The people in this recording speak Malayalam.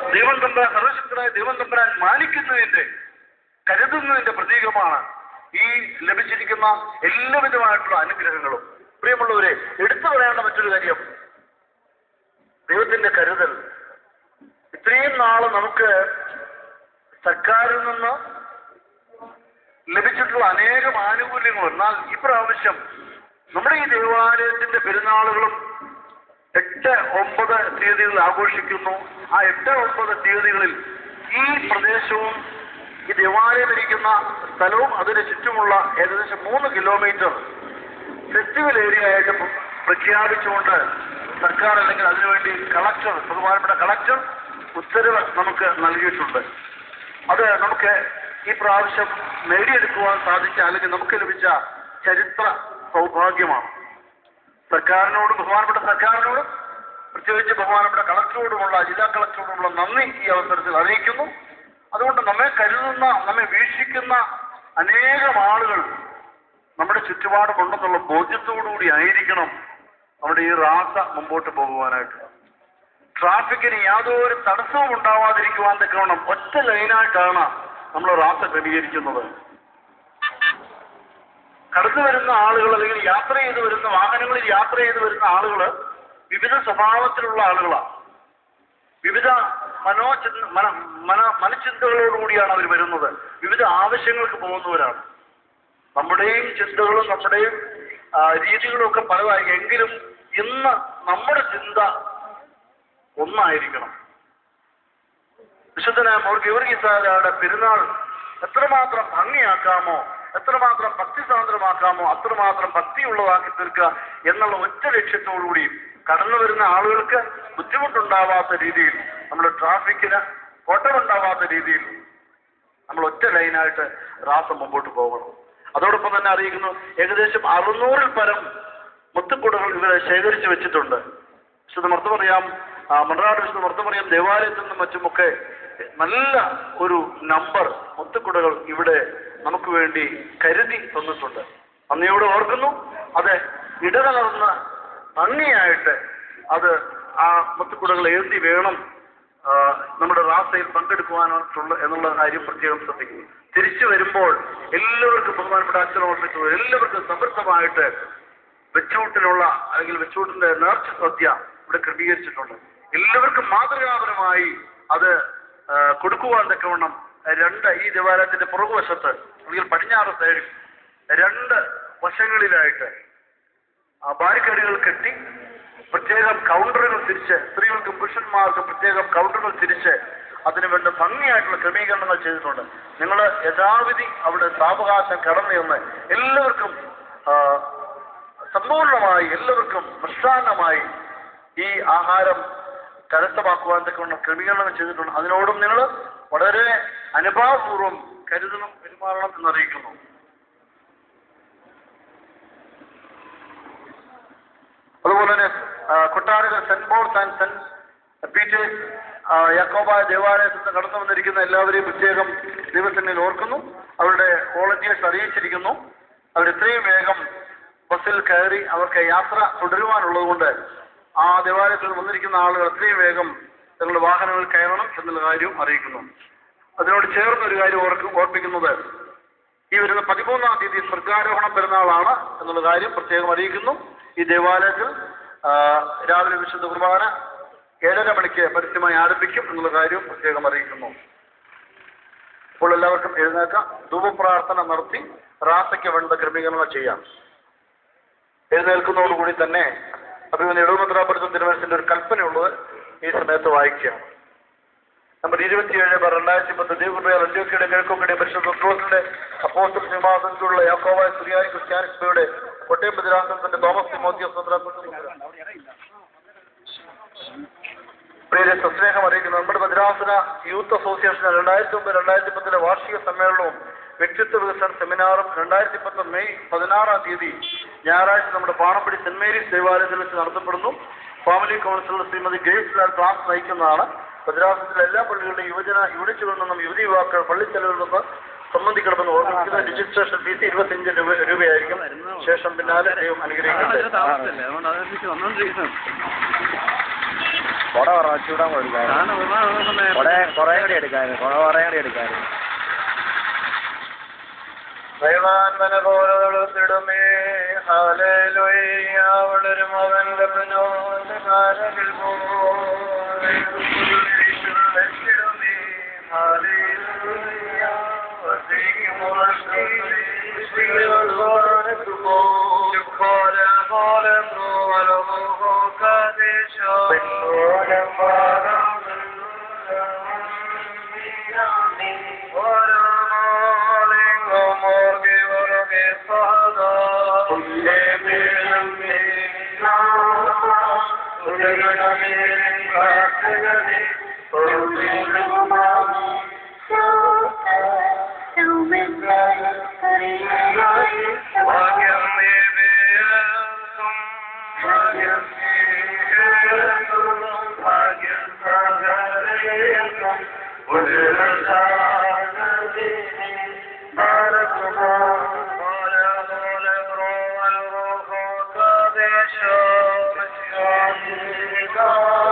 ദൈവം തമ്പുരാൻ സർവശക്തനായ ദൈവം തമ്പുരാൻ മാനിക്കുന്നതിന്റെ കരുതുന്നതിന്റെ പ്രതീകമാണ് ഈ ലഭിച്ചിരിക്കുന്ന എല്ലാവിധമായിട്ടുള്ള അനുഗ്രഹങ്ങളും പ്രിയമുള്ളവരെ എടുത്തു പറയേണ്ട മറ്റൊരു കാര്യം ദൈവത്തിന്റെ കരുതൽ ഇത്രയും നാള് നമുക്ക് സർക്കാരിൽ നിന്ന് ലഭിച്ചിട്ടുള്ള അനേകം ആനുകൂല്യങ്ങൾ എന്നാൽ ഇപ്രാവശ്യം നമ്മുടെ ഈ ദേവാലയത്തിന്റെ പെരുന്നാളുകളും എട്ട് ഒമ്പത് തീയതികൾ ആഘോഷിക്കുന്നു ആ എട്ട് ഒമ്പത് തീയതികളിൽ ഈ പ്രദേശവും ഈ ദേവാലയം ഇരിക്കുന്ന സ്ഥലവും അതിന് ചുറ്റുമുള്ള ഏകദേശം മൂന്ന് കിലോമീറ്റർ ഫെസ്റ്റിവൽ ഏരിയ ആയിട്ട് പ്ര- പ്രഖ്യാപിച്ചുകൊണ്ട് സർക്കാർ അല്ലെങ്കിൽ അതിനുവേണ്ടി കളക്ടർ ബഹുമാനപ്പെട്ട കളക്ടർ ഉത്തരവ് നമുക്ക് നൽകിയിട്ടുണ്ട് അത് നമുക്ക് ഈ പ്രാവശ്യം നേടിയെടുക്കുവാൻ സാധിച്ച അല്ലെങ്കിൽ നമുക്ക് ലഭിച്ച ചരിത്ര സൗഭാഗ്യമാണ് സർക്കാരിനോടും ബഹുമാനപ്പെട്ട സർക്കാരിനോടും പ്രത്യേകിച്ച് ബഹുമാനപ്പെട്ട കളക്ടറോടുമുള്ള ജില്ലാ കളക്ടറോടുമുള്ള നന്ദി ഈ അവസരത്തിൽ അറിയിക്കുന്നു അതുകൊണ്ട് നമ്മെ കരുതുന്ന നമ്മെ വീക്ഷിക്കുന്ന അനേകം ആളുകൾ നമ്മുടെ ചുറ്റുപാടുമുണ്ടെന്നുള്ള ബോധ്യത്തോടുകൂടി ആയിരിക്കണം നമ്മുടെ ഈ റാസ മുമ്പോട്ട് പോകുവാനായിട്ട് ട്രാഫിക്കിന് യാതൊരു തടസ്സവും ഉണ്ടാവാതിരിക്കുവാൻ തക്കവണ്ണം ഒറ്റ ലൈനായിട്ടാണ് നമ്മൾ റാസ ക്രമീകരിക്കുന്നത് കടന്നു വരുന്ന ആളുകൾ അല്ലെങ്കിൽ യാത്ര ചെയ്ത് വരുന്ന വാഹനങ്ങളിൽ യാത്ര ചെയ്ത് വരുന്ന ആളുകൾ വിവിധ സ്വഭാവത്തിലുള്ള ആളുകളാണ് വിവിധ മനോചിന്ത മന മന മനചിന്തകളോടുകൂടിയാണ് അവർ വരുന്നത് വിവിധ ആവശ്യങ്ങൾക്ക് പോകുന്നവരാണ് നമ്മുടെയും ചിന്തകളും നമ്മുടെയും ആ, രീതികളും ഒക്കെ പലതായി എങ്കിലും ഇന്ന് നമ്മുടെ ചിന്ത ഒന്നായിരിക്കണം വിശുദ്ധനായ മോർ ഗീവർഗീസാരുടെ പെരുന്നാൾ എത്രമാത്രം ഭംഗിയാക്കാമോ എത്രമാത്രം ഭക്തിസാന്ദ്രമാക്കാമോ അത്രമാത്രം ഭക്തിയുള്ളതാക്കി തീർക്കുക എന്നുള്ള ഒറ്റ ലക്ഷ്യത്തോടുകൂടി കടന്നു വരുന്ന ആളുകൾക്ക് ബുദ്ധിമുട്ടുണ്ടാവാത്ത രീതിയിൽ നമ്മൾ ട്രാഫിക്കിന് കോട്ടമുണ്ടാവാത്ത രീതിയിൽ നമ്മൾ ഒറ്റ ലൈനായിട്ട് റാസം മുമ്പോട്ട് പോകണം അതോടൊപ്പം തന്നെ അറിയിക്കുന്നു ഏകദേശം അറുന്നൂറിൽ പരം മുത്തുക്കുടകൾ ഇവരെ ശേഖരിച്ചു വെച്ചിട്ടുണ്ട് വിശുദ്ധ മർത്തമറിയാം ആ, മണ്ണാട് വിശുദ്ധ മർത്തമറിയാം ദേവാലയത്തിൽ നിന്നും മറ്റുമൊക്കെ നല്ല ഒരു നമ്പർ മുത്തുക്കുടകൾ ഇവിടെ നമുക്ക് വേണ്ടി കരുതി തന്നിട്ടുണ്ട് നന്ദിയോടെ ഓർക്കുന്നു അത് ഇടകലർന്ന് ഭംഗിയായിട്ട് അത് ആ മുത്തുക്കുടകൾ എഴുതി വേണം ആ, നമ്മുടെ റാസയിൽ പങ്കെടുക്കുവാനുള്ള എന്നുള്ള കാര്യം പ്രത്യേകം ശ്രദ്ധിക്കുന്നു തിരിച്ചു വരുമ്പോൾ എല്ലാവർക്കും ബഹുമാനപ്പെട്ട അച്ഛനോർപ്പിച്ചത് എല്ലാവർക്കും സമൃദ്ധമായിട്ട് വെച്ചൂട്ടിലുള്ള അല്ലെങ്കിൽ വെച്ചൂട്ടിന്റെ നേർച്ച സദ്യ ഇവിടെ ക്രമീകരിച്ചിട്ടുണ്ട് എല്ലാവർക്കും മാതൃകാപരമായി അത് ആ, കൊടുക്കുവാൻ തക്കവണ്ണം രണ്ട് ഈ ദേവാലയത്തിന്റെ പുറകുവശത്ത് അല്ലെങ്കിൽ പടിഞ്ഞാറ് സൈഡിൽ രണ്ട് വശങ്ങളിലായിട്ട് ആ ബാരിക്കേഡുകൾ കെട്ടി പ്രത്യേകം കൗണ്ടറുകൾ തിരിച്ച് സ്ത്രീകൾക്കും പുരുഷന്മാർക്കും പ്രത്യേകം കൗണ്ടറുകൾ തിരിച്ച് അതിനു വേണ്ട ഭംഗിയായിട്ടുള്ള ക്രമീകരണങ്ങൾ ചെയ്തിട്ടുണ്ട് നിങ്ങൾ യഥാവിധി അവിടെ സാവകാശം കടന്നു എന്ന് എല്ലാവർക്കും ആ, സമ്പൂർണമായി എല്ലാവർക്കും മൃഷ്ടാന്നമായി ഈ ആഹാരം കരസ്ഥമാക്കുവാൻ തക്കവണ്ണം ക്രമീകരണം ചെയ്തിട്ടുണ്ട് അതിനോടും നിങ്ങൾ വളരെ അനുഭാവപൂർവ്വം കരുതണം പെരുമാറണം എന്നറിയിക്കുന്നു അതുപോലെ തന്നെ ആ, കൊട്ടാരകർ Saint Paul's and Saint Peter's ആ, യാക്കോബായ ദേവാലയത്തിൽ നിന്ന് കടന്നു വന്നിരിക്കുന്ന എല്ലാവരെയും പ്രത്യേകം ദൈവത്തിനിൽ ഓർക്കുന്നു അവരുടെ വോളണ്ടിയേഴ്സ് അറിയിച്ചിരിക്കുന്നു അവർ എത്രയും വേഗം ബസ്സിൽ കയറി അവർക്ക് യാത്ര തുടരുവാനുള്ളതുകൊണ്ട് ആ ദേവാലയത്തിൽ വന്നിരിക്കുന്ന ആളുകൾ എത്രയും വേഗം തങ്ങളുടെ വാഹനങ്ങളിൽ കയറണം എന്നുള്ള കാര്യവും അറിയിക്കുന്നു അതിനോട് ചേർന്ന് ഒരു കാര്യം ഓർക്കും ഓർപ്പിക്കുന്നത് ഈ വരുന്ന പതിമൂന്നാം തീയതി സ്വർഗാരോഹണ പെരുന്നാളാണ് എന്നുള്ള കാര്യം പ്രത്യേകം അറിയിക്കുന്നു ഈ ദേവാലയത്തിൽ ആ, രാവിലെ വിശുദ്ധ കുർബാന ഏഴര മണിക്ക് പരസ്യമായി ആരംഭിക്കും എന്നുള്ള കാര്യം പ്രത്യേകം അറിയിക്കുന്നു ഇപ്പോൾ എല്ലാവർക്കും എഴുന്നേക്കാം ധൂപപ്രാർത്ഥന നടത്തി റാസയ്ക്ക് വേണ്ട ക്രമീകരണങ്ങൾ ചെയ്യാം എഴുന്നേൽക്കുന്നതോടുകൂടി തന്നെ അഭിമന്യ ഇടവമത്രാപുരത്തും തിരുവനന്തപുരത്തിന്റെ ഒരു കൽപ്പനയുള്ളത് ഈ സമയത്ത് വായിക്കുകയാണ് നമ്പർ ഇരുപത്തിയേഴ് ബാർ രണ്ടായിരത്തി പത്ത് ദൈവകൃപയാൽ അന്ത്യോക്കയുടെ കിഴക്കോക്കയുടെ പരിശുദ്ധ പത്രോസിന്റെ അപ്പോസ്റ്റൽ സിംഹാസനത്തിലുള്ള യാക്കോവായ സുറിയായ ക്രിസ്ത്യാനിസ്ബയുടെ കോട്ടയം ബദിരാസനത്തിന്റെ തോമസ് തിമോത്തിയോസ് പ്രിയരെ സസ്നേഹം അറിയിക്കുന്നു നമ്മുടെ ഭദ്രാസന യൂത്ത് അസോസിയേഷൻ രണ്ടായിരത്തി ഒമ്പത് രണ്ടായിരത്തി പത്തിലെ വാർഷിക സമ്മേളനവും വ്യക്തിത്വ വികസന സെമിനാറും രണ്ടായിരത്തി പത്ത് മെയ് പതിനാറാം തീയതി ഞായറാഴ്ച നമ്മുടെ പാണപ്പടി സെന്റ് മേരീസ് ദേവാലയത്തിൽ വെച്ച് നടത്തപ്പെടുന്നു family counsellor Shrimati Grace Lal class നയിക്കുന്നതാണ് ഭദ്രാസനത്തിലെ എല്ലാ പള്ളികളുടെയും യുവജന യൂണിറ്റുകളിൽ നിന്നും യുവതി യുവാക്കൾ പള്ളിച്ചെലവിൽ നിന്ന് സംബന്ധിക്കണമെന്ന് ഓർമ്മിക്കുന്ന രജിസ്ട്രേഷൻ ഫീസ് ഇരുപത്തിയഞ്ച് രൂപ രൂപയായിരിക്കും ശേഷം പിന്നാലെ ദൈവം അനുഗ്രഹിക്കട്ടെ താമസല്ലേ അതുകൊണ്ട് അതനുസരിച്ച് വന്നോണ്ടിരിക്കുന്നു കൊട കുറച്ചുകൂടാൻ കൊടുക്കാം കാരണം ഒരുപാട് സമയം കുറെ കുറെ കൂടി എടുക്കായിരുന്നു കുറെ കൂടി എടുക്കായിരുന്നു ദൈവാത്മന പോലെ വെളുത്തിടുമേ ഹാലേലുയ്യ വളരും അവന്റെ പിന്നോന്റെ കാരകിൽ പോയിടുമേ ഹാലേലുയ്യ Oh,